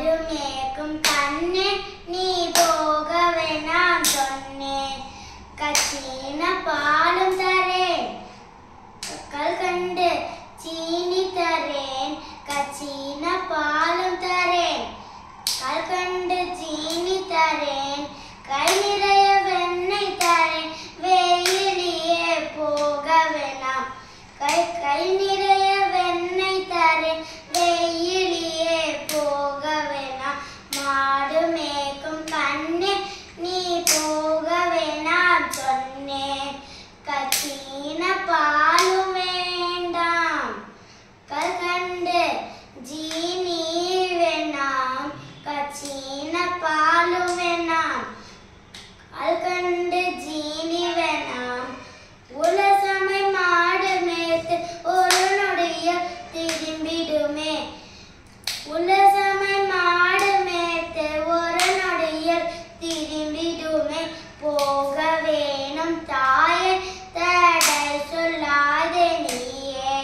மாடு மேய்க்கும் கண்ணே நீ போக வேணாம் சொன்னேன் கச்சீன பாலும் தரேன் கல் கண்டு சீனி தரேன் கச்சீன பாலும் தரேன் கல் கண்டு சீனி தரேன் கை நிறைய வெண்ணெய் தரேன் வெயிலியே போக வேணாம் கை கை நிறைய வெண்ணெய் தரேன் வெயிலியே போக வேணாம் மாடு மேய்க்கும் கண்ணே நீ போக வேணாம் சொன்னேன் கச்சீன பாலும் வேண்டாம் கல் கண்டு ஜீனி வேணாம் கச்சீன பாலும் வேணாம் கல் கண்டு ஜீனி வேணாம் உலசமை மாடு மேய்த்து ஒரு நொடிய திரும்பிடுமே உலசமை மாடு மேய்த்து ஒரு நொடியில் திரும்பிடுமே போக வேணும் தாயே தடை சொல்லாதே நீயே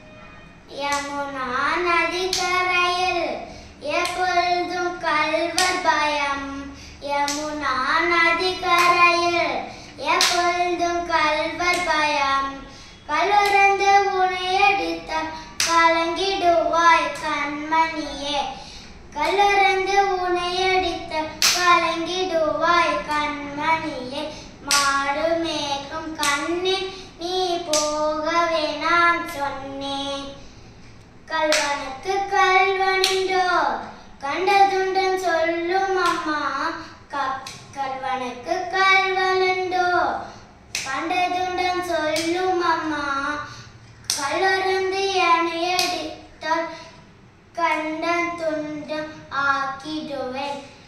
யமுனா நதிக்கரையில் எப்பொழுதும் கல்வர் பயம் யமுனா நதிக்கரையில் எப்பொழுதும் கல்வர் பயம் கலரந்து உனையடித்த கலங்கிடுவாய் கண்மணியே கலரந்து உனையடித்த கலங்கிடுவாய் கண்மணியே மாடு மேய்க்கும் கண்ணே நீ போக வேணாம் சொன்னேன் கல்வனுக்கு கல்வனின்றோ கண்டதுண்டன் சொல்லும் அம்மா க- கல்வனுக்கு கல்வனுண்டோ கண்டதுண்டன் சொல்லும் அம்மா கல்லறந்து எனையடித்தால் கண்டன் துண்டம் ஆக்கிடுவேன்